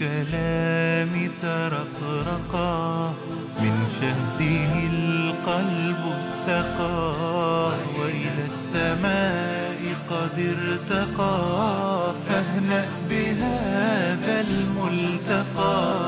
بالكلام ترقرقا من شهده القلب استقى وإلى السماء قد ارتقى فاهنأ بهذا الملتقى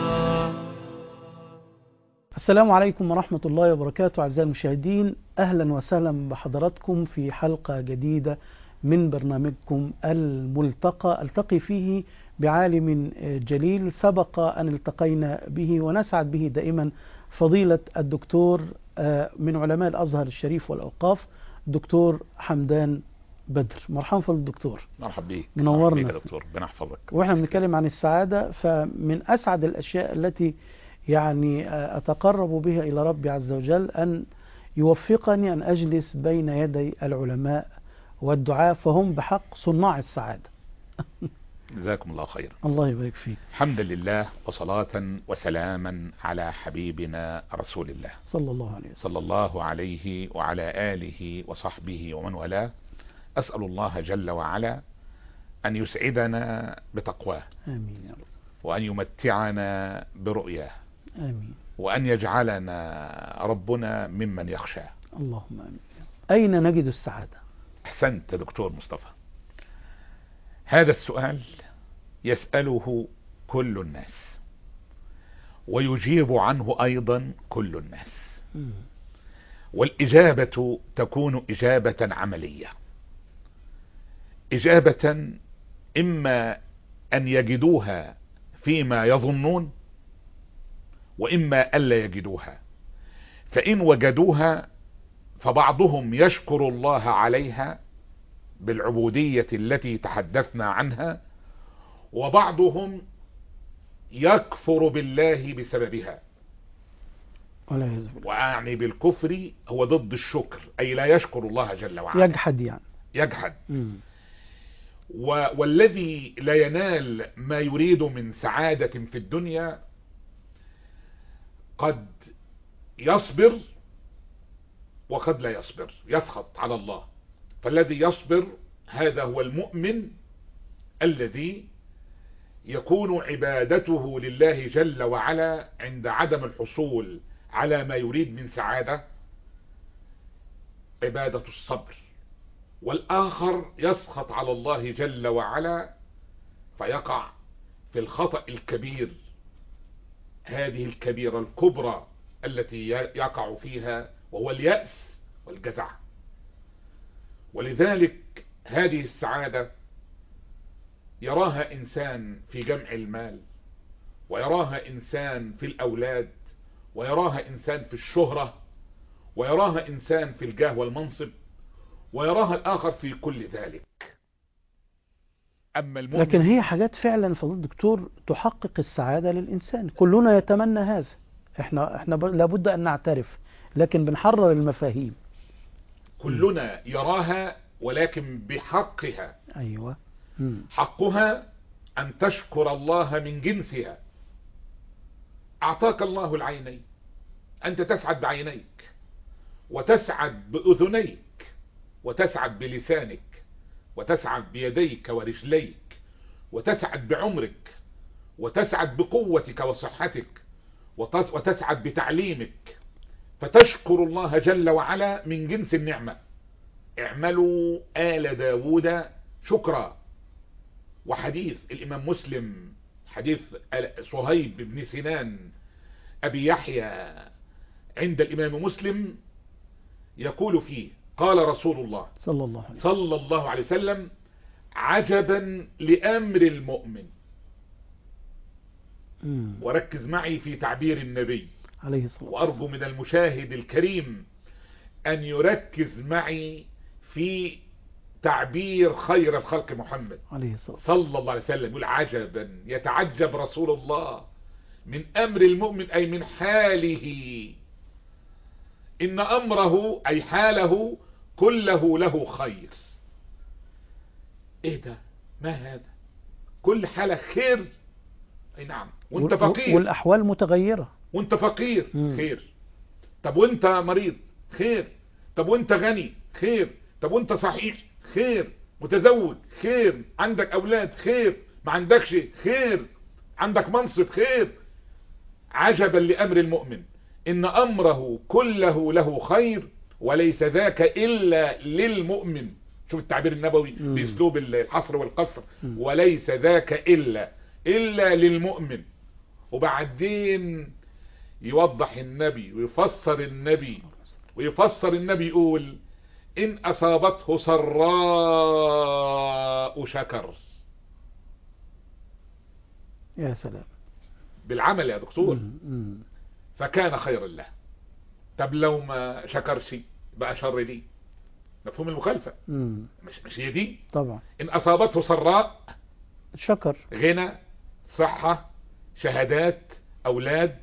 السلام عليكم ورحمة الله وبركاته أعزائي المشاهدين أهلا وسهلا بحضراتكم في حلقة جديدة من برنامجكم الملتقى التقي فيه بعالم جليل سبق أن التقينا به ونسعد به دائما فضيلة الدكتور من علماء الأزهر الشريف والأوقاف دكتور حمدان بدر مرحبا فضل الدكتور مرحبا بيك منورنا. مرحبا بيك يا دكتور ربنا يحفظك واحنا بنتكلم عن السعادة فمن أسعد الأشياء التي يعني أتقرب بها إلى ربي عز وجل أن يوفقني أن أجلس بين يدي العلماء والدعاء فهم بحق صناع السعادة جزاكم الله خيرا الله يبارك فيك الحمد لله وصلاة وسلاما على حبيبنا رسول الله صلى الله عليه وسلم صلى الله عليه وعلى آله وصحبه ومن والاه أسأل الله جل وعلا أن يسعدنا بتقواه آمين يا رب وأن يمتعنا برؤياه آمين وأن يجعلنا ربنا ممن يخشاه اللهم آمين أين نجد السعادة أحسنت يا دكتور مصطفى هذا السؤال يسأله كل الناس ويجيب عنه أيضا كل الناس مم. والإجابة تكون إجابة عملية إجابة إما أن يجدوها فيما يظنون وإما ألا يجدوها فإن وجدوها فبعضهم يشكر الله عليها بالعبودية التي تحدثنا عنها وبعضهم يكفر بالله بسببها والعياذ بالله وأعني بالكفر هو ضد الشكر أي لا يشكر الله جل وعلا يجحد يعني يجحد مم. و- والذي لا ينال ما يريد من سعادة في الدنيا قد يصبر وقد لا يصبر يسخط على الله فالذي يصبر هذا هو المؤمن الذي يكون عبادته لله جل وعلا عند عدم الحصول على ما يريد من سعادة عبادة الصبر والآخر يسخط على الله جل وعلا فيقع في الخطأ الكبير هذه الكبيرة الكبرى التي يقع فيها وهو اليأس والجزع ولذلك هذه السعادة يراها إنسان في جمع المال ويراها إنسان في الأولاد ويراها إنسان في الشهرة ويراها إنسان في الجاه والمنصب ويراها الآخر في كل ذلك أما المؤمن لكن هي حاجات فعلا فضل الدكتور تحقق السعادة للإنسان كلنا يتمنى هذا احنا احنا ب- لابد أن نعترف لكن بنحرر المفاهيم كلنا يراها ولكن بحقها أيوة مم. حقها أن تشكر الله من جنسها أعطاك الله العينين أنت تسعد بعينيك وتسعد بأذنيك وتسعد بلسانك وتسعد بيديك ورجليك وتسعد بعمرك وتسعد بقوتك وصحتك وتس- وتسعد بتعليمك فتشكر الله جل وعلا من جنس النعمة اعملوا آل داود شكرا وحديث الإمام مسلم حديث صهيب بن سنان أبي يحيى عند الإمام مسلم يقول فيه قال رسول الله صلى الله عليه وسلم صلى الله عليه وسلم عجبا لأمر المؤمن مم. وركز معي في تعبير النبي عليه الصلاة وأرجو من المشاهد الكريم أن يركز معي في تعبير خير الخلق محمد عليه الصلاة والسلام. صلى الله عليه وسلم يقول عجبا يتعجب رسول الله من أمر المؤمن أي من حاله إن أمره أي حاله كله له خير إيه ده ما هذا كل حالة خير أي نعم وانت وال- فقير والأحوال متغيرة وانت فقير مم. خير طب وانت مريض خير طب وانت غني خير طب وانت صحيح خير متزوج خير عندك اولاد خير ما عندكش خير عندك منصب خير عجبا لأمر المؤمن إن أمره كله له خير وليس ذاك إلا للمؤمن شوف التعبير النبوي مم. بأسلوب الحصر والقصر مم. وليس ذاك إلا إلا للمؤمن وبعدين يوضح النبي ويفسر النبي ويفسر النبي يقول إن أصابته سراء شكر يا سلام بالعمل يا دكتور مم. مم. فكان خيرا له طب لو ما شكرش بقى شر ليه مفهوم المخالفة مم. مش مش هي دي طبعا إن أصابته سراء شكر غنى صحة شهادات أولاد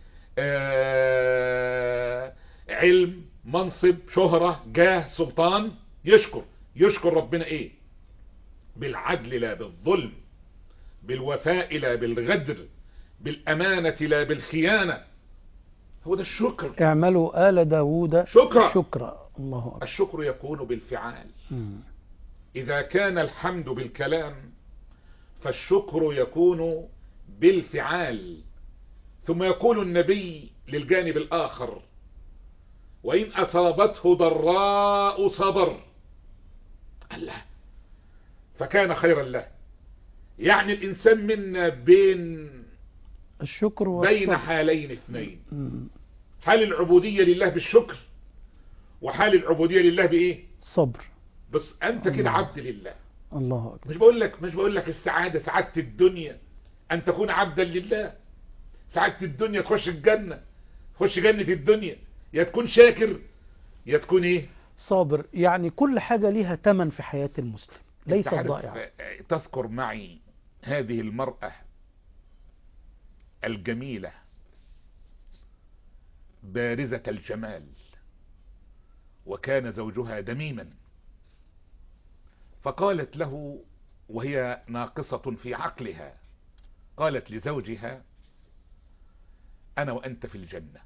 آه، علم منصب شهرة جاه سلطان يشكر يشكر ربنا ايه بالعدل لا بالظلم بالوفاء لا بالغدر بالأمانة لا بالخيانة هو ده الشكر اعملوا آل داوود شكرا شكرا الله أكبر الشكر يكون بالفعال مم. إذا كان الحمد بالكلام فالشكر يكون بالفعال ثم يقول النبي للجانب الآخر وإن أصابته ضراء صبر الله فكان خيرا له يعني الإنسان منا بين الشكر بين والصبر حالين اثنين مم. حال العبودية لله بالشكر وحال العبودية لله بإيه صبر بس أنت كده الله. عبد لله الله أكبر مش بقول لك مش بقول لك السعادة سعادة الدنيا أن تكون عبدا لله سعادة الدنيا تخش الجنة تخش جنة الدنيا يا تكون شاكر يا تكون ايه صابر يعني كل حاجة ليها تمن في حياة المسلم ليس أنت عارف، ضائعا آه، تذكر معي هذه المرأة الجميلة بارزة الجمال وكان زوجها دميما فقالت له وهي ناقصة في عقلها قالت لزوجها أنا وأنت في الجنة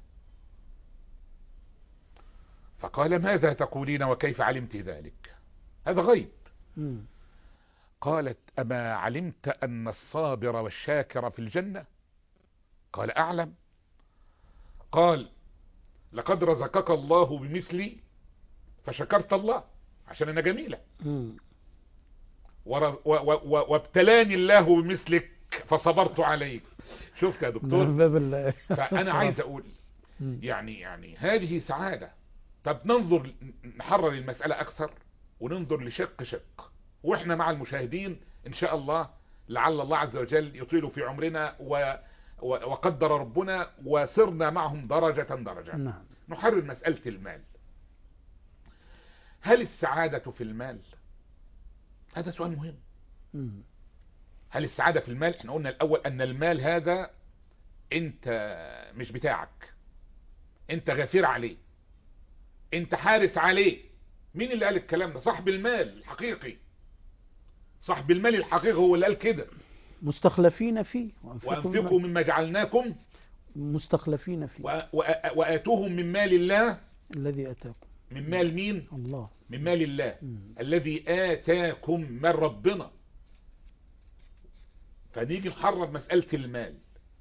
فقال ماذا تقولين وكيف علمت ذلك هذا غيب مم. قالت أما علمت أن الصابر والشاكر في الجنة قال أعلم قال لقد رزقك الله بمثلي فشكرت الله عشان أنا جميلة مم. ور- و- و- و- وابتلاني الله بمثلك فصبرت عليك شفت يا من دكتور باب ال- فأنا عايز أقول مم. يعني يعني هذه سعادة طب ننظر نحرر المسألة أكثر وننظر لشق شق وإحنا مع المشاهدين إن شاء الله لعل الله عز وجل يطيل في عمرنا و و- وقدر ربنا وصرنا معهم درجة درجة نعم نحرر مسألة المال هل السعادة في المال هذا سؤال مهم مم. هل السعادة في المال احنا قلنا الأول أن المال هذا أنت مش بتاعك أنت غفير عليه أنت حارس عليه مين اللي قال الكلام ده صاحب المال الحقيقي صاحب المال الحقيقي هو اللي قال كده مستخلفين فيه وأنفقوا مما- مما جعلناكم مستخلفين فيه و- و- وآتوهم من مال الله الذي أتاكم من مال مين الله من مال الله مم. الذي آتاكم من ربنا فنيجي نحرر مسألة المال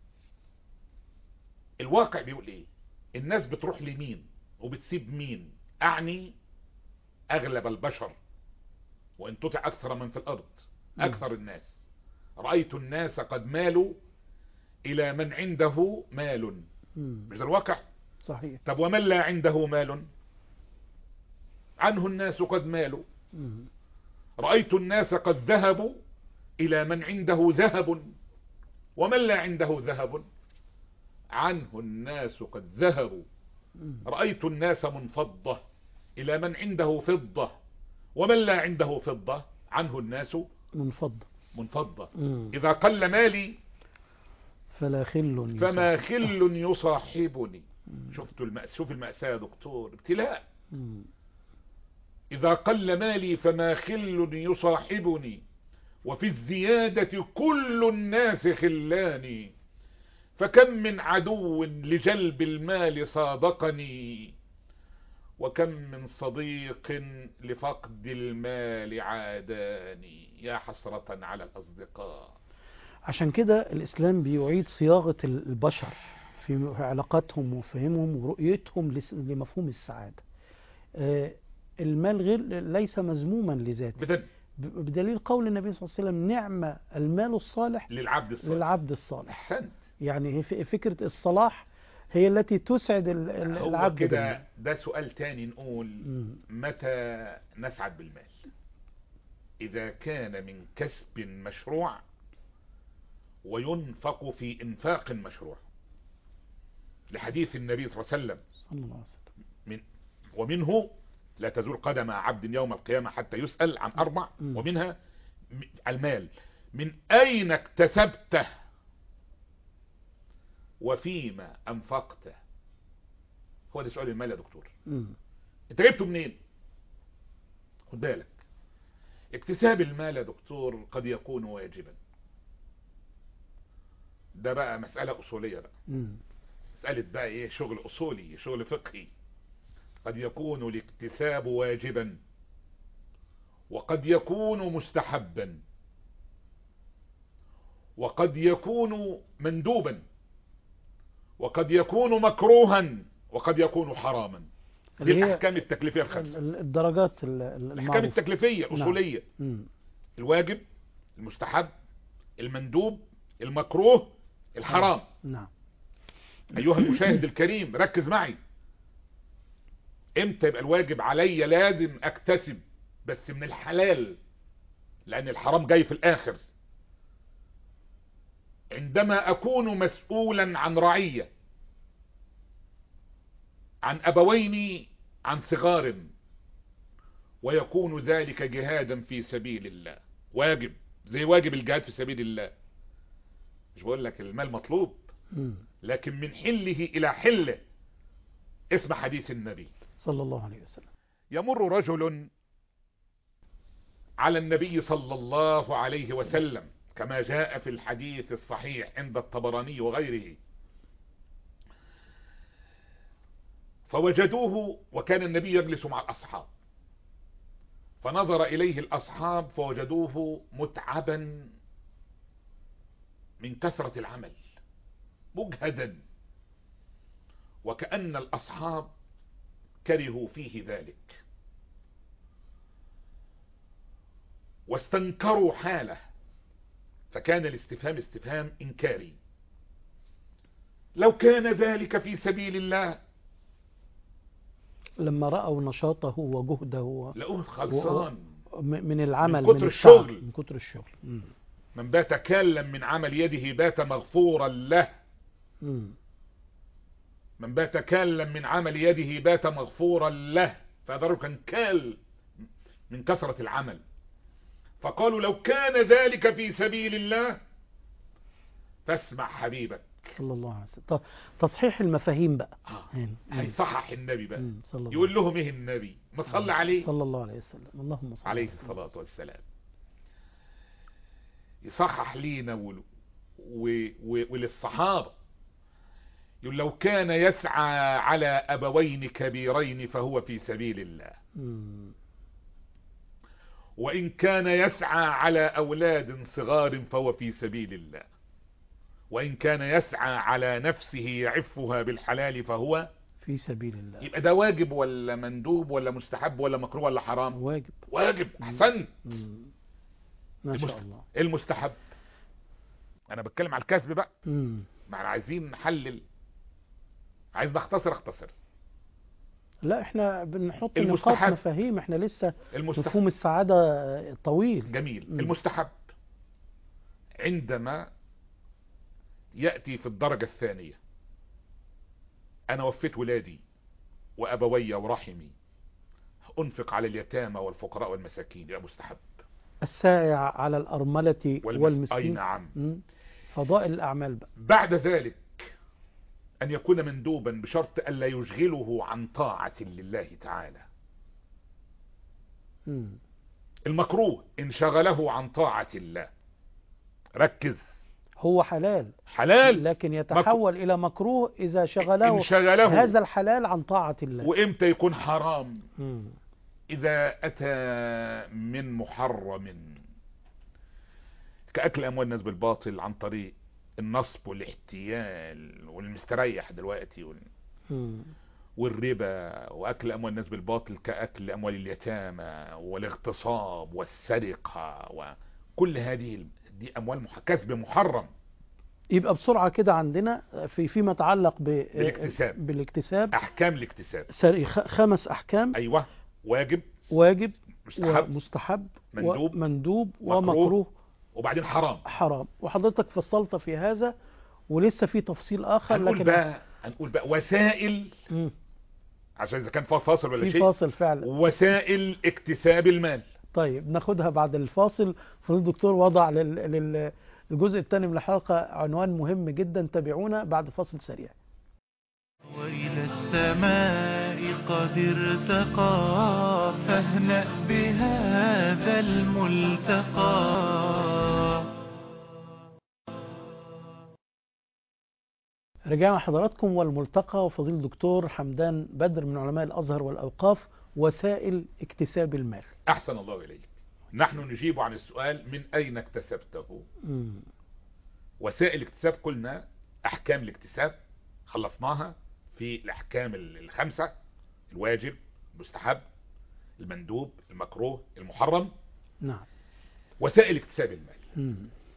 الواقع بيقول ايه الناس بتروح لمين وبتسيب مين اعني اغلب البشر وان تطع اكثر من في الارض مم. اكثر الناس رأيت الناس قد مالوا الى من عنده مال مم. مش ده الواقع صحيح طب ومن لا عنده مال عنه الناس قد مالوا مم. رأيت الناس قد ذهبوا إلى من عنده ذهب ومن لا عنده ذهب عنه الناس قد ذهبوا مم. رأيت الناس منفضة إلى من عنده فضة ومن لا عنده فضة عنه الناس منفض منفضة مم. إذا قل مالي فلا خل فما يصح. خل يصاحبني مم. شفتوا المأس... شوف المأساة يا دكتور ابتلاء مم. إذا قل مالي فما خل يصاحبني وفي الزيادة كل الناس خلاني فكم من عدو لجلب المال صادقني وكم من صديق لفقد المال عاداني يا حسرة على الأصدقاء عشان كده الإسلام بيعيد صياغة البشر في علاقاتهم وفهمهم ورؤيتهم لس- لمفهوم السعادة آه، المال غير ليس مذموما لذاته بدل ب- بدليل قول النبي صلى الله عليه وسلم نعم المال الصالح للعبد الصالح للعبد الصالح احسنت يعني هي ف- فكرة الصلاح هي التي تسعد ال- ال- هو العبد كده بالمال. ده سؤال تاني نقول مم. متى نسعد بالمال إذا كان من كسب مشروع وينفق في إنفاق مشروع لحديث النبي صلى الله عليه وسلم صلى الله عليه وسلم من ومنه لا تزول قدم عبد يوم القيامة حتى يسأل عن أربع مم. ومنها م- المال من أين اكتسبته وفيما أنفقته هو ده سؤال المال يا دكتور مم. انت جبته منين خد بالك اكتساب المال يا دكتور قد يكون واجبا ده بقى مسألة أصولية بقى مم. مسألة بقى ايه شغل أصولي شغل فقهي قد يكون الاكتساب واجبا وقد يكون مستحبا وقد يكون مندوبا وقد يكون مكروها وقد يكون حراما دي اللي هي الأحكام التكليفية الخمسة ال- ال- الدرجات ال- ال- الأحكام المعروفة التكليفية نعم. الأصولية مم. الواجب المستحب المندوب المكروه الحرام نعم ايها المشاهد الكريم ركز معي امتى يبقى الواجب عليا لازم اكتسب بس من الحلال لان الحرام جاي في الاخر عندما اكون مسؤولا عن رعية عن ابوين عن صغار ويكون ذلك جهادا في سبيل الله واجب زي واجب الجهاد في سبيل الله مش بقول لك المال مطلوب مم. لكن من حله إلى حله اسم حديث النبي صلى الله عليه وسلم يمر رجل على النبي صلى الله عليه وسلم كما جاء في الحديث الصحيح عند الطبراني وغيره فوجدوه وكان النبي يجلس مع الأصحاب فنظر إليه الأصحاب فوجدوه متعبا من كثرة العمل مجهدا وكأن الأصحاب كرهوا فيه ذلك واستنكروا حاله فكان الاستفهام استفهام إنكاري لو كان ذلك في سبيل الله لما رأوا نشاطه وجهده و- لقوه خلصان م- من العمل من كتر التعب، الشغل. من كتر الشغل مم. من بات كالا من عمل يده بات مغفورا له مم. من بات كالا من عمل يده بات مغفورا له فهذا كان كال من كثرة العمل فقالوا لو كان ذلك في سبيل الله فاسمع حبيبك صلى الله عليه وسلم طب تصحيح المفاهيم بقى آه. مم. هيصحح النبي بقى مم. صلى الله يقول لهم ايه النبي ما تصلي عليه صلى الله عليه وسلم اللهم صل عليه وسلم. الصلاة والسلام يصحح لينا ول- و- و- وللصحابة يقول لو كان يسعى على أبوين كبيرين فهو في سبيل الله مم. وإن كان يسعى على أولاد صغار فهو في سبيل الله وإن كان يسعى على نفسه يعفها بالحلال فهو في سبيل الله يبقى ده واجب ولا مندوب ولا مستحب ولا مكروه ولا حرام واجب واجب أحسنت مم. ما المست- شاء الله إيه المستحب أنا بتكلم على الكسب بقى مم. ما احنا عايزين نحلل عايز نختصر اختصر لا احنا بنحط نقاط المستحب. مفاهيم احنا لسه المستحب مفهوم السعادة طويل جميل مم. المستحب عندما يأتي في الدرجة الثانية انا وفيت ولادي وابوي ورحمي انفق على اليتامى والفقراء والمساكين يبقى مستحب الساعي على الأرملة والمس... اي والمسكين نعم مم. فضائل الأعمال بقى بعد ذلك ان يكون مندوبا بشرط الا يشغله عن طاعة لله تعالى مم. المكروه ان شغله عن طاعة الله ركز هو حلال حلال لكن يتحول إلى مكروه إذا شغله إن شغله هذا الحلال عن طاعة الله وامتى يكون حرام مم. اذا اتى من محرم كأكل أموال الناس بالباطل عن طريق النصب والاحتيال والمستريح دلوقتي وال... مم. والربا واكل اموال الناس بالباطل كاكل اموال اليتامى والاغتصاب والسرقه وكل هذه ال- دي اموال مح- كسب محرم يبقى بسرعة كده عندنا في فيما يتعلق ب... بالاكتساب. بالاكتساب احكام الاكتساب سر- خ- خمس أحكام ايوه واجب واجب مستحب ومستحب مندوب، ومندوب مكروه، ومكروه وبعدين حرام حرام وحضرتك فصلت في هذا ولسه في تفصيل آخر هنقول لكن بقى هنقول بقى وسائل مم. عشان اذا كان فا- فاصل ولا في شيء فاصل فعلا وسائل اكتساب المال طيب ناخدها بعد الفاصل فضيل الدكتور وضع لل... لل... الجزء الثاني من الحلقة عنوان مهم جدا تابعونا بعد فاصل سريع وإلى السماء قد ارتقى فاهنأ بهذا الملتقى رجعنا حضراتكم والملتقى وفضيل الدكتور حمدان بدر من علماء الأزهر والأوقاف وسائل اكتساب المال احسن الله اليك نحن نجيب عن السؤال من اين اكتسبته مم. وسائل الاكتساب قلنا احكام الاكتساب خلصناها في الاحكام ال- الخمسة الواجب المستحب المندوب المكروه المحرم نعم وسائل اكتساب المال مم.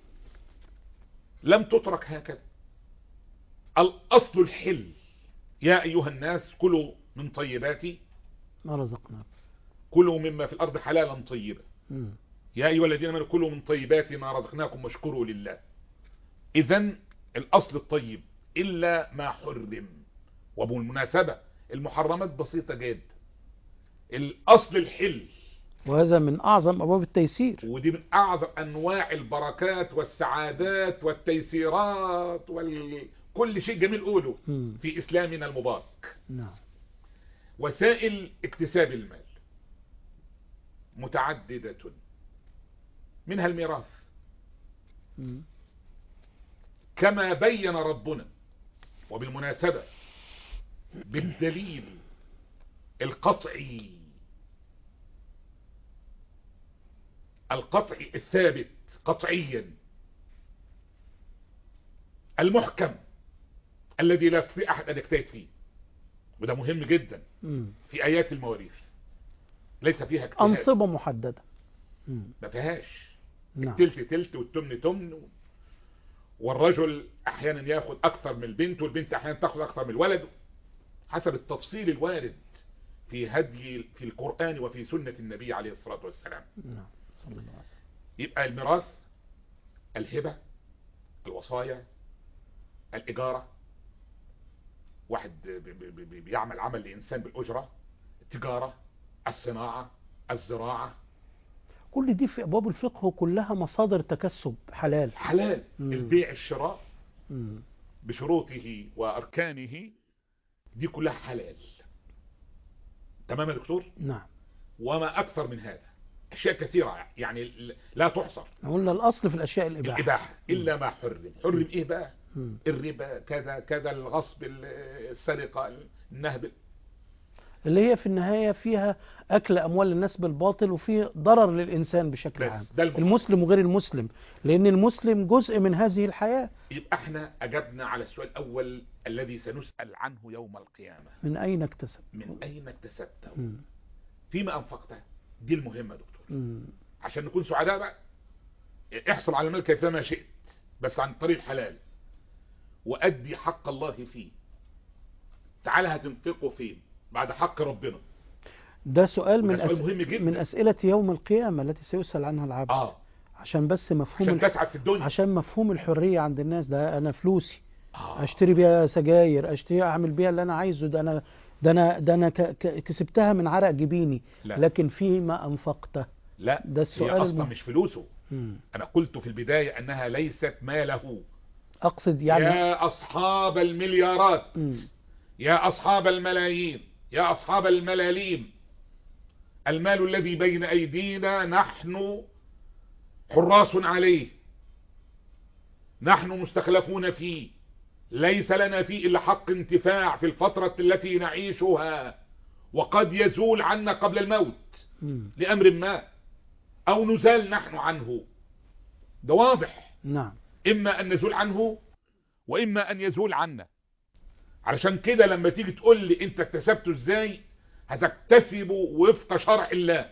لم تترك هكذا الاصل الحل يا ايها الناس كلوا من طيبات ما رزقناكم كلوا مما في الارض حلالا طيبا مم. يا ايها الذين امنوا كلوا من طيبات ما رزقناكم واشكروا لله اذا الاصل الطيب الا ما حرم وبالمناسبة المحرمات بسيطة جدا الاصل الحل وهذا من أعظم أبواب التيسير ودي من اعظم انواع البركات والسعادات والتيسيرات وكل شيء جميل قوله مم. في اسلامنا المبارك نعم وسائل اكتساب المال متعددة منها الميراث مم. كما بين ربنا وبالمناسبة بالدليل القطعي القطعي الثابت قطعيا المحكم الذي لا يستطيع احد ان يجتهد فيه وده مهم جدا مم. في ايات المواريث ليس فيها اجتهاد أنصبة محددة مم. ما فيهاش نعم تلت تلت والتمن تمن و- والرجل احيانا ياخد اكثر من البنت والبنت احيانا تاخد اكثر من الولد حسب التفصيل الوارد في هدي في القرآن وفي سنة النبي عليه الصلاة والسلام نعم صلى الله عليه وسلم يبقى الميراث الهبة الوصايا الإجارة واحد ب- ب- ب- بيعمل عمل لإنسان بالأجرة التجارة الصناعة الزراعة كل دي في أبواب الفقه كلها مصادر تكسب حلال حلال مم. البيع الشراء مم. بشروطه وأركانه دي كلها حلال تمام يا دكتور نعم وما أكثر من هذا أشياء كثيرة يعني ل- لا تحصر قلنا الأصل في الأشياء الإباحة الإباحة إلا ما حرم حرم إيه بقى مم. الربا كذا كذا الغصب ال- السرقة النهب اللي هي في النهاية فيها أكل أموال الناس بالباطل وفي ضرر للإنسان بشكل بس عام ده المحرم. المسلم وغير المسلم لأن المسلم جزء من هذه الحياة يبقى احنا أجبنا على السؤال الأول الذي سنسأل عنه يوم القيامة من أين اكتسب من أين اكتسبته مم. فيما أنفقته دي المهمة يا دكتور مم. عشان نكون سعداء بقى احصل على المال كيفما شئت بس عن طريق الحلال وأدي حق الله فيه تعالى هتنفقه فين بعد حق ربنا ده سؤال من وده سؤال أس... مهم جدا. من أسئلة يوم القيامة التي سيسأل عنها العبد اه عشان بس مفهوم عشان الح... تسعد في الدنيا عشان مفهوم الحرية عند الناس ده أنا فلوسي آه. اشتري بيها سجاير اشتري اعمل بيها اللي انا عايزه ده انا ده انا ده انا ك- ك- كسبتها من عرق جبيني لا. لكن فيما انفقته لا ده السؤال هي اصلا المهم. مش فلوسه مم. انا قلت في البداية انها ليست ماله اقصد يعني يا اصحاب المليارات مم. يا اصحاب الملايين يا اصحاب الملاليم المال الذي بين ايدينا نحن حراس عليه نحن مستخلفون فيه ليس لنا فيه الا حق انتفاع في الفترة التي نعيشها وقد يزول عنا قبل الموت مم. لأمر ما أو نزال نحن عنه ده واضح نعم اما ان نزول عنه واما ان يزول عنا علشان كده لما تيجي تقول لي انت اكتسبته ازاي هتكتسبه وفق شرع الله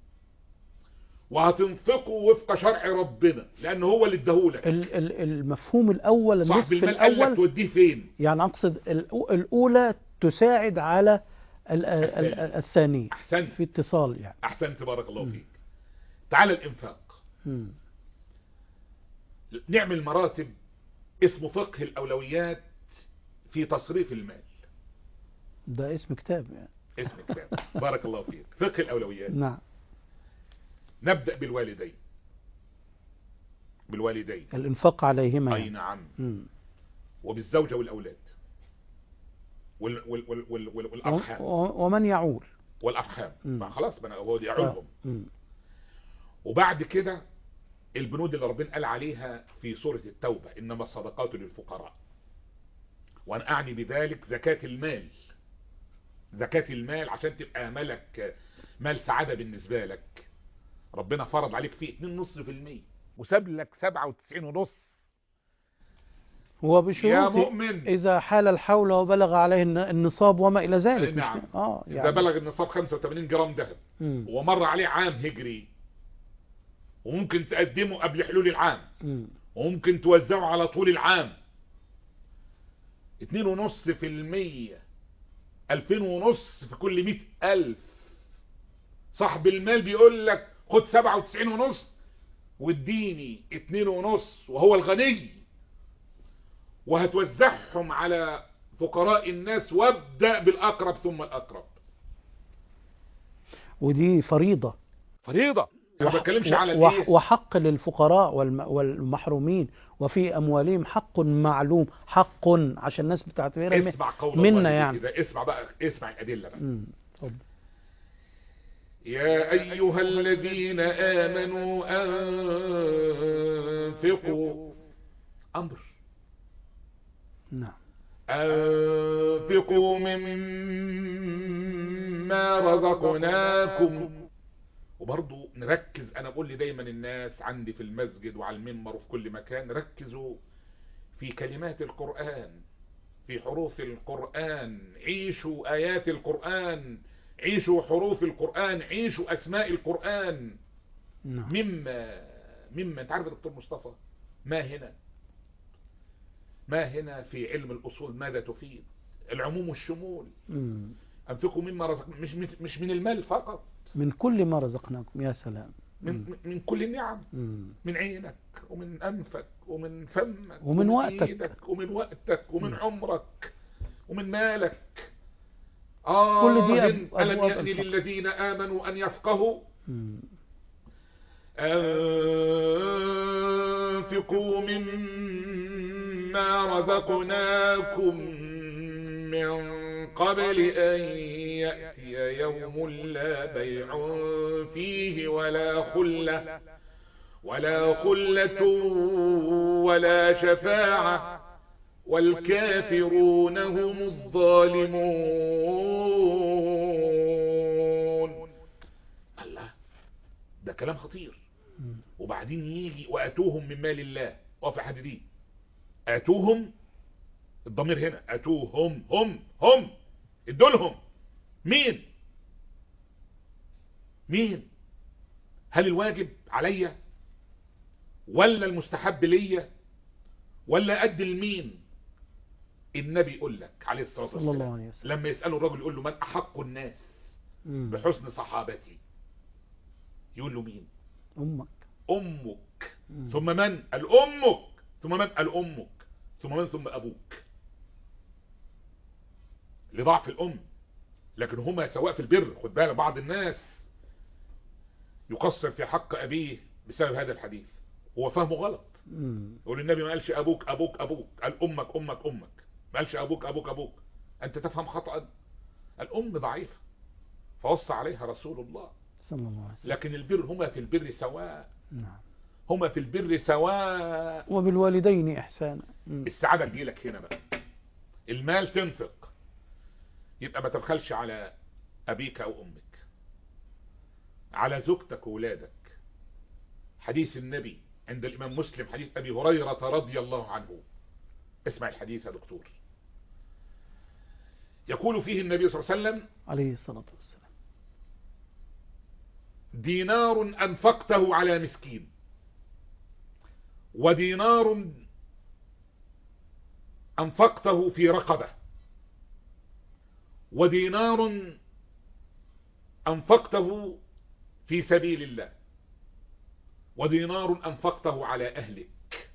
وهتنفقه وفق شرع ربنا لان هو اللي اداهولك ال- ال- المفهوم الأول صاحب النصف المال قال لك الأول توديه فين يعني أقصد الأو- الأولى تساعد على ال- ال- ال- الثانية احسنت في اتصال يعني احسنت بارك الله فيك تعال الانفاق مم. نعمل مراتب اسمه فقه الاولويات في تصريف المال ده اسم كتاب يعني اسم كتاب بارك الله فيك فقه الاولويات نعم نبدأ بالوالدين بالوالدين الإنفاق عليهما اي يعني. نعم مم. وبالزوجة والاولاد وال وال وال وال وال والارحام و- و- ومن يعول والارحام مم. ما خلاص ما أنا- هو دي يعولهم مم. وبعد كده البنود اللي ربنا قال عليها في سورة التوبة إنما الصدقات للفقراء وأنا أعني بذلك زكاة المال زكاة المال عشان تبقى مالك مال سعادة بالنسبة لك ربنا فرض عليك فيه 2.5% وساب لك 97.5 هو يا بشروط مؤمن إذا حال الحول وبلغ عليه الن- النصاب وما إلى ذلك مش نعم. كده؟ آه إذا يعني بلغ النصاب 85 جرام ذهب مم. ومر عليه عام هجري وممكن تقدمه قبل حلول العام مم. وممكن توزعه على طول العام اتنين ونص في المية الفين ونص في كل مئة الف صاحب المال بيقول لك خد سبعة وتسعين ونص واديني اتنين ونص وهو الغني وهتوزعهم على فقراء الناس وابدأ بالأقرب ثم الأقرب ودي فريضة فريضة انا ما وح- بتكلمش على وح- الايه وحق للفقراء والم- والمحرومين وفي أموالهم حق معلوم حق عشان الناس بتعتبرها م- اسمع قول منا الله يعني. كده اسمع بقى اسمع الأدلة بقى مم. اتفضل. يا أيها الذين آمنوا أنفقوا أمر نعم أنفقوا مما رزقناكم وبرضو نركز أنا بقول لي دايما الناس عندي في المسجد وعلى المنبر وفي كل مكان ركزوا في كلمات القرآن في حروف القرآن عيشوا آيات القرآن عيشوا حروف القرآن عيشوا أسماء القرآن نعم مما مما انت عارف يا دكتور مصطفى ما هنا ما هنا في علم الأصول ماذا تفيد العموم والشمول مم. أنفقوا مما رزق مش مش من المال فقط من كل ما رزقناكم يا سلام مم. من من كل النعم مم. من عينك ومن أنفك ومن فمك ومن وقتك. إيدك ومن وقتك ومن عمرك ومن مالك آه كل دي أب- ألم أبواب يأني الفقر. للذين آمنوا أن يفقهوا مم. أنفقوا مما رزقناكم من قبل أن يأتي يوم لا بيع فيه ولا خلة ولا خلة ولا شفاعة والكافرون هم الظالمون الله ده كلام خطير مم. وبعدين يجي واتوهم من مال الله وفي حد دي اتوهم الضمير هنا اتوهم هم هم ادولهم مين مين هل الواجب عليا ولا المستحب ليا ولا قد المين النبي يقول لك عليه الصلاه صلى الله والسلام عليه وسلم لما يساله الرجل يقول له من احق الناس مم. بحسن صحابتي يقول له مين أمك امك مم. ثم من قال امك ثم من قال امك ثم من ثم ابوك لضعف الام لكن هما سواء في البر خد بالك بعض الناس يقصر في حق ابيه بسبب هذا الحديث هو فهمه غلط مم. يقول النبي ما قالش ابوك ابوك ابوك قال امك امك امك ما قالش ابوك ابوك ابوك انت تفهم خطأ الام ضعيفة فوصى عليها رسول الله صلى الله عليه وسلم لكن البر هما في البر سواء نعم هما في البر سواء وبالوالدين إحسانا مم. السعادة تجيلك هنا بقى المال تنفق يبقى ما تبخلش على أبيك أو أمك على زوجتك وولادك حديث النبي عند الإمام مسلم حديث أبي هريرة رضي الله عنه اسمع الحديث يا دكتور يقول فيه النبي صلى الله عليه وسلم عليه الصلاة والسلام دينار أنفقته على مسكين ودينار أنفقته في رقبة ودينار أنفقته في سبيل الله ودينار أنفقته على أهلك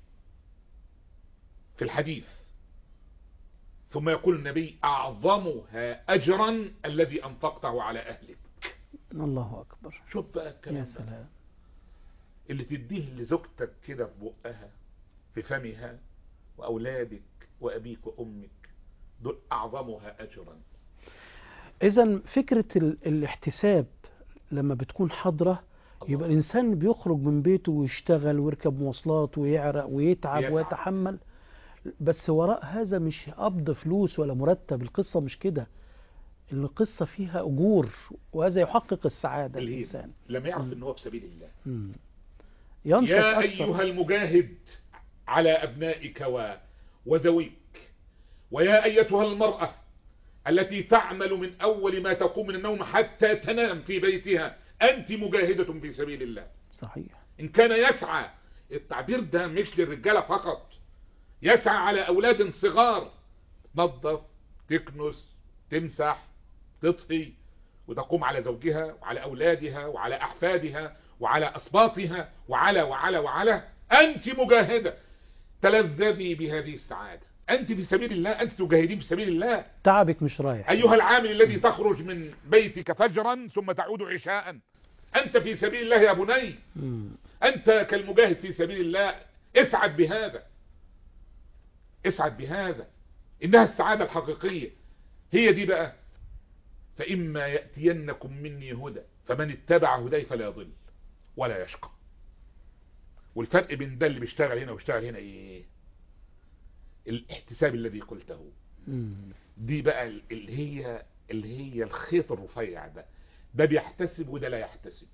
في الحديث ثم يقول النبي أعظمها أجرا الذي أنفقته على أهلك الله أكبر شوف بقى الكلام يا ده. سلام اللي تديه لزوجتك كده في بقها في فمها وأولادك وأبيك وأمك دول أعظمها أجرا إذا فكرة ال- الاحتساب لما بتكون حاضرة الله. يبقى الإنسان بيخرج من بيته ويشتغل ويركب مواصلات ويعرق ويتعب يتعب. ويتحمل بس وراء هذا مش قبض فلوس ولا مرتب القصة مش كده القصة فيها أجور وهذا يحقق السعادة اللي هي الإنسان لم يعرف ان هو في سبيل الله مم. ينشط يا أكثر أيها المجاهد على أبنائك و... وذويك ويا أيتها المرأة التي تعمل من أول ما تقوم من النوم حتى تنام في بيتها أنت مجاهدة في سبيل الله صحيح إن كان يسعى التعبير ده مش للرجالة فقط يسعى على أولاد صغار تنظف تكنس تمسح تطفي وتقوم على زوجها وعلى أولادها وعلى أحفادها وعلى أسباطها وعلى وعلى وعلى أنت مجاهدة تلذذي بهذه السعادة أنت في سبيل الله أنت تجاهدين في سبيل الله تعبك مش رايح أيها العامل الذي تخرج من بيتك فجرا ثم تعود عشاء أنت في سبيل الله يا بني مم. أنت كالمجاهد في سبيل الله اسعد بهذا اسعد بهذا إنها السعادة الحقيقية هي دي بقى فإما يأتينكم مني هدى فمن اتبع هداي فلا يضل ولا يشقى والفرق بين ده اللي بيشتغل هنا ويشتغل هنا ايه الاحتساب الذي قلته مم. دي بقى اللي هي اللي هي الخيط الرفيع ده ده بيحتسب وده لا يحتسب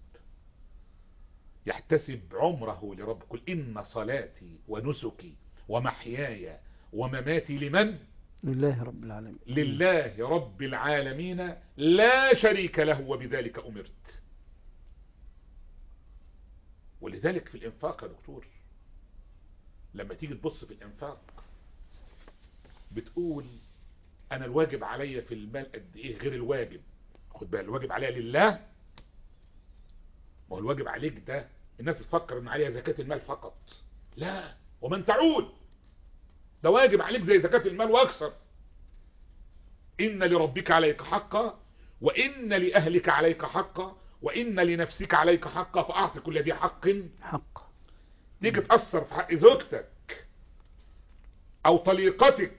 يحتسب عمره لرب قل إن صلاتي ونسكي ومحياي ومماتي لمن لله رب العالمين لله رب العالمين لا شريك له وبذلك أمرت ولذلك في الإنفاق يا دكتور لما تيجي تبص في الإنفاق بتقول أنا الواجب عليا في المال قد إيه غير الواجب خد بالك الواجب عليا لله ما هو الواجب عليك ده الناس بتفكر ان عليها زكاة المال فقط لا ومن تعود ده واجب عليك زي زكاة المال واكثر إن لربك عليك حقا وإن لأهلك عليك حقا وإن لنفسك عليك حقا فأعطي كل ذي حق حق تيجي تأثر في حق زوجتك أو طليقتك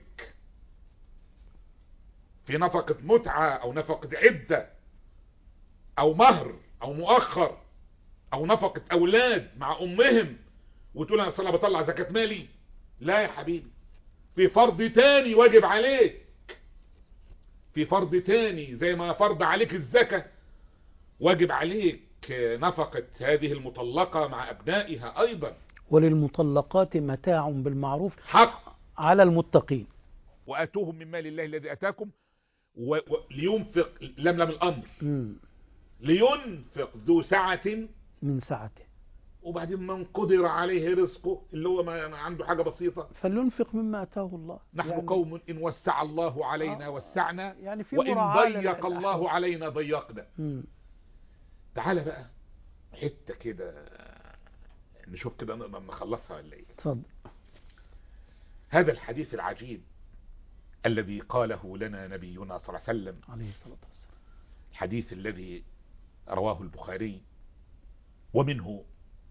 في نفقة متعة أو نفقة عدة أو مهر أو مؤخر أو نفقة أولاد مع أمهم وتقول أنا أصلا بطلع زكاة مالي لا يا حبيبي في فرض تاني واجب عليك في فرض تاني زي ما فرض عليك الزكاة واجب عليك نفقة هذه المطلقة مع أبنائها أيضا وللمطلقات متاع بالمعروف حق على المتقين وآتوهم من مال الله الذي أتاكم و... و... لينفق لملم الأمر مم. لينفق ذو سعة من سعته وبعدين من قدر عليه رزقه اللي هو ما عنده حاجة بسيطة فلينفق مما اتاه الله نحن يعني قوم إن وسع الله علينا آه. وسعنا يعني في وإن مراعاة ضيق للأحوال. الله علينا ضيقنا مم. تعالى بقى حتة كده نشوف كده نقدر نخلصها ولا ايه اتفضل هذا الحديث العجيب الذي قاله لنا نبينا صلى الله عليه وسلم عليه الصلاة والسلام الحديث الذي رواه البخاري ومنه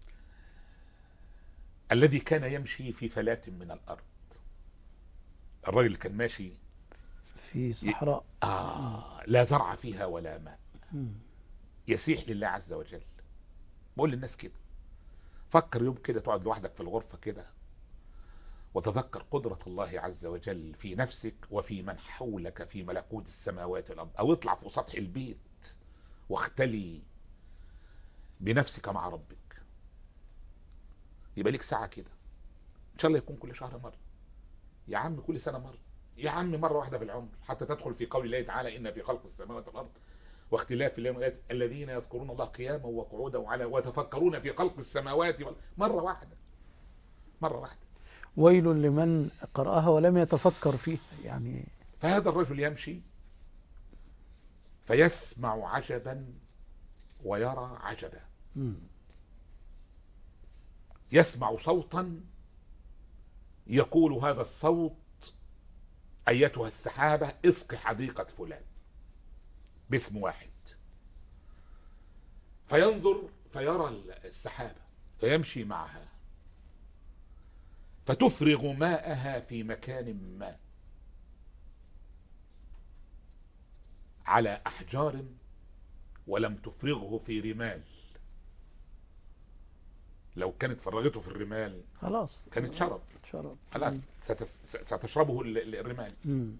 الذي كان يمشي في فلاة من الأرض الرجل كان ماشي في صحراء آه لا زرع فيها ولا ماء مم. يسيح لله عز وجل بقول للناس كده فكر يوم كده تقعد لوحدك في الغرفة كده وتذكر قدرة الله عز وجل في نفسك وفي من حولك في ملكوت السماوات والأرض أو اطلع فوق سطح البيت واختلي بنفسك مع ربك يبقى ليك ساعة كده ان شاء الله يكون كل شهر مرة يا عم كل سنة مرة يا عم مرة واحدة في العمر حتى تدخل في قول الله تعالى إن في خلق السماوات والأرض واختلاف الليل والنهار الذين يذكرون الله قياما وقعودا وعلى ويتفكرون في خلق السماوات وال... مرة واحدة مرة واحدة ويل لمن قرأها ولم يتفكر فيها يعني فهذا الرجل يمشي فيسمع عجبا ويرى عجبا مم. يسمع صوتا يقول هذا الصوت أيتها السحابة اسق حديقة فلان باسم واحد فينظر فيرى السحابة فيمشي معها فتفرغ ماءها في مكان ما على أحجار ولم تفرغه في رمال لو كانت فرغته في الرمال خلاص كانت شرب شرب خلاص ستس- ستشربه ال- ال- الرمال مم.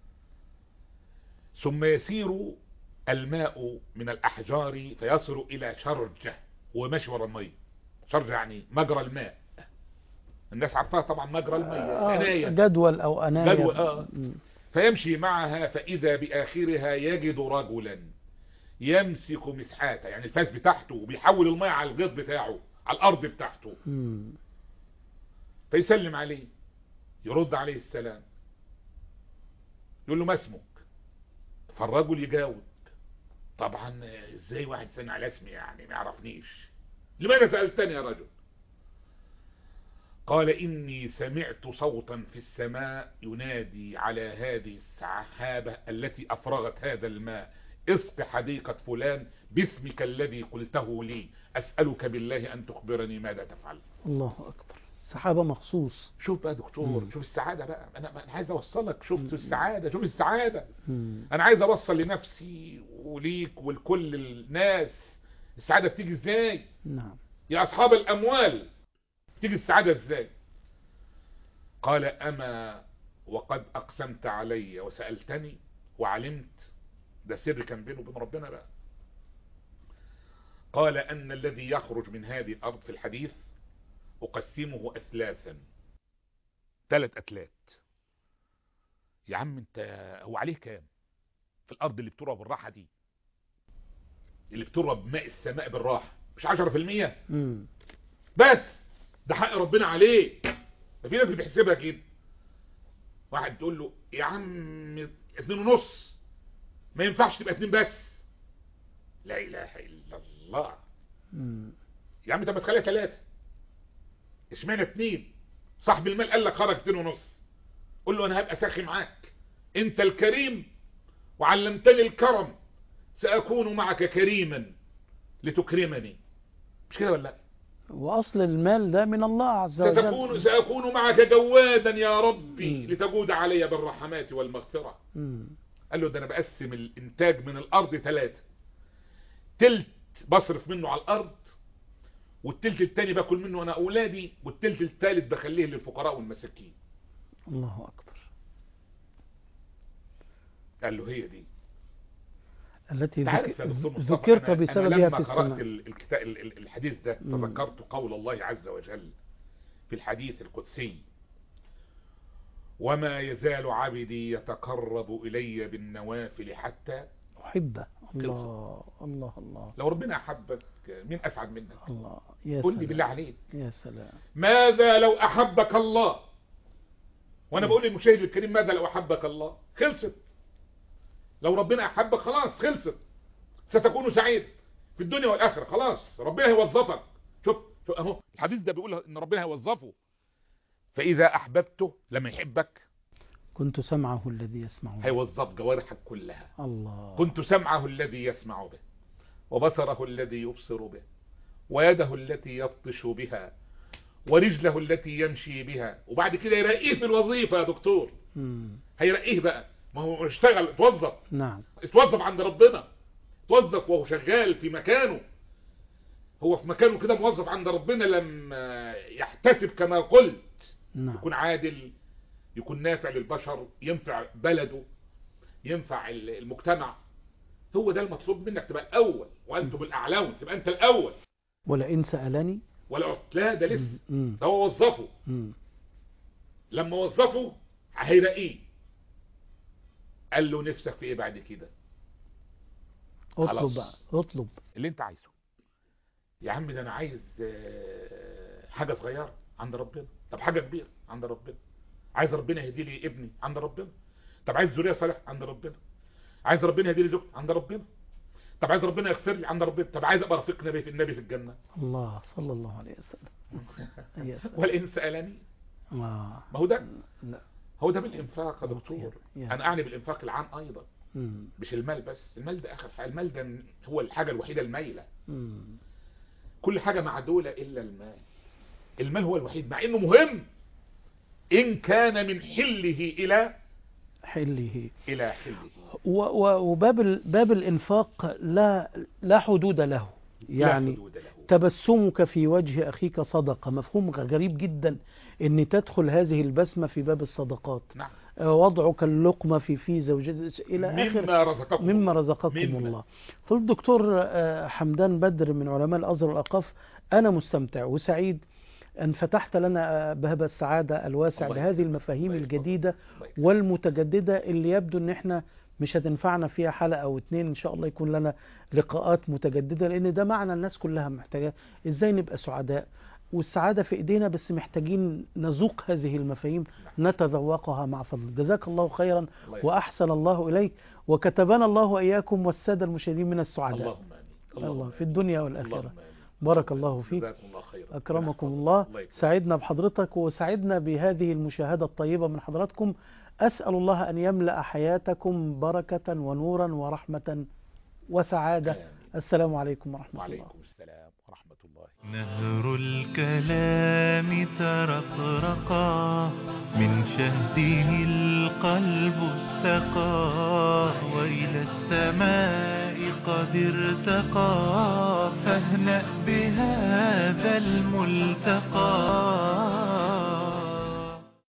ثم يسير الماء من الأحجار فيصل إلى شرجة هو ماشي ورا المية شرجة يعني مجرى الماء الناس عارفاها طبعا مجرى المية آه، عناية جدول أو أناية جدول، آه. مم. فيمشي معها فإذا بآخرها يجد رجلا يمسك مسحاته يعني الفاس بتاعته وبيحول الماء على الغيط بتاعه على الأرض بتاعته مم. فيسلم عليه يرد عليه السلام يقول له ما اسمك فالرجل يجاوب طبعا ازاي واحد سمع على اسمي يعني ما يعرفنيش لماذا سألتني يا رجل قال إني سمعت صوتا في السماء ينادي على هذه السحابة التي أفرغت هذا الماء اسق حديقة فلان باسمك الذي قلته لي أسألك بالله أن تخبرني ماذا تفعل الله أكبر سحابة مخصوص شوف بقى دكتور مم. شوف السعادة بقى انا انا عايز اوصلك شوف السعادة شوف السعادة مم. انا عايز اوصل لنفسي وليك ولكل الناس السعادة بتيجي ازاي نعم يا اصحاب الاموال بتيجي السعادة ازاي قال اما وقد اقسمت علي وسألتني وعلمت ده سر كان بينه وبين ربنا بقى قال ان الذي يخرج من هذه الارض في الحديث اقسمه اثلاثا ثلاث اتلات يا عم انت هو عليه كام في الارض اللي بتروى بالراحة دي اللي بتروى بماء السماء بالراحة مش عشرة في المية مم. بس ده حق ربنا عليه ففي ناس بتحسبها كده واحد تقول له يا عم اتنين ونص ما ينفعش تبقى اتنين بس لا اله الا الله مم. يا عم طب ما تخليها ثلاثة اشمعنى اتنين صاحب المال قال لك خرج اتنين ونص قول له انا هبقى ساخي معاك انت الكريم وعلمتني الكرم ساكون معك كريما لتكرمني مش كده ولا لا وأصل المال ده من الله عز وجل ستكون سأكون معك جوادا يا ربي مم. لتجود علي بالرحمات والمغفرة مم. قال له ده انا بقسم الانتاج من الارض ثلاثة تلت بصرف منه على الارض والتلت التاني باكل منه انا اولادي والتلت التالت بخليه للفقراء والمساكين الله أكبر قال له هي دي التي تعرف ذك- يا دكتور مصطفى ذكرت أنا- أنا بسببها لما في قرأت السماء ال- الكتاب ال- ال- الحديث ده مم. تذكرت قول الله عز وجل في الحديث القدسي وما يزال عبدي يتقرب إلي بالنوافل حتى أحبه الله الله الله لو ربنا أحبك مين أسعد منك الله يا قل لي سلام. بالله عليك يا سلام ماذا لو أحبك الله وأنا بقول للمشاهد الكريم ماذا لو أحبك الله خلصت لو ربنا أحبك خلاص خلصت ستكون سعيد في الدنيا والآخرة خلاص ربنا هيوظفك شوف شوف أهو الحديث ده بيقول إن ربنا هيوظفه فإذا أحببته لما يحبك كنت سمعه الذي يسمع به هيوظف جوارحك كلها الله كنت سمعه الذي يسمع به وبصره الذي يبصر به ويده التي يبطش بها ورجله التي يمشي بها وبعد كده يرقيه في الوظيفة يا دكتور مم. هيرقيه بقى ما هو اشتغل اتوظف نعم اتوظف عند ربنا اتوظف وهو شغال في مكانه هو في مكانه كده موظف عند ربنا لما يحتسب كما قلت نعم يكون عادل يكون نافع للبشر ينفع بلده ينفع المجتمع هو ده المطلوب منك تبقى الاول وانتم الاعلون تبقى انت الاول ولئن سألني ولا أعط لا ده لسه مم. ده هو وظفه مم. لما وظفه هيلاقيه قال له نفسك في ايه بعد كده اطلب خلاص. بقى اطلب اللي انت عايزه يا عم ده انا عايز آه، حاجة صغيرة عند ربنا طب حاجة كبيرة عند ربنا عايز ربنا يهدي لي ابني عند ربنا طب عايز ذرية صالحة عند ربنا عايز ربنا يهدي لي زوجتي عند ربنا طب عايز ربنا يغفر لي عند ربنا طب عايز ابقى رفيق نبي في النبي في الجنة الله صلى الله عليه وسلم يا سلام. ولئن سألني آه. ما هو ده لا هو ده بالانفاق يا دكتور يا انا اعني بالانفاق العام ايضا مم. مش المال بس المال ده اخر حاجه المال ده هو الحاجه الوحيده المايله مم. كل حاجه معدوله الا المال المال هو الوحيد مع انه مهم ان كان من حله الى حله الى حله و- و- وباب ال- باب الإنفاق لا لا حدود له لا يعني حدود له. تبسمك في وجه أخيك صدقة مفهوم غريب جدا أن تدخل هذه البسمة في باب الصدقات نعم آه، وضعك اللقمة في في زوجتك إلى آخر مما رزقكم مما رزقكم مما. الله فالدكتور آه، حمدان بدر من علماء الأزهر والأقاف أنا مستمتع وسعيد أن فتحت لنا آه، باب السعادة الواسع الله لهذه يكرمك. المفاهيم الله يكرمك. الجديدة الله يكرمك. والمتجددة اللي يبدو ان احنا مش هتنفعنا فيها حلقة او اتنين ان شاء الله يكون لنا لقاءات متجددة لان ده معنى الناس كلها محتاجة ازاي نبقى سعداء والسعادة في ايدينا بس محتاجين نذوق هذه المفاهيم نتذوقها مع فضل جزاك الله خيرا الله يكرمك. واحسن الله اليك وكتبنا الله واياكم والسادة المشاهدين من السعداء اللهم امين الله آمين. في الدنيا اللهم والاخرة آمين. بارك الله فيك جزاكم الله خيرا أكرمكم الله الله يكرمك. سعدنا بحضرتك وسعدنا بهذه المشاهدة الطيبة من حضراتكم أسأل الله أن يملأ حياتكم بركة ونورا ورحمة وسعادة آمين. السلام عليكم ورحمة الله وعليكم السلام ورحمة الله نهر الكلام ترقرقا من شهده القلب استقى وإلى السماء قد ارتقى فاهنأ بهذا الملتقى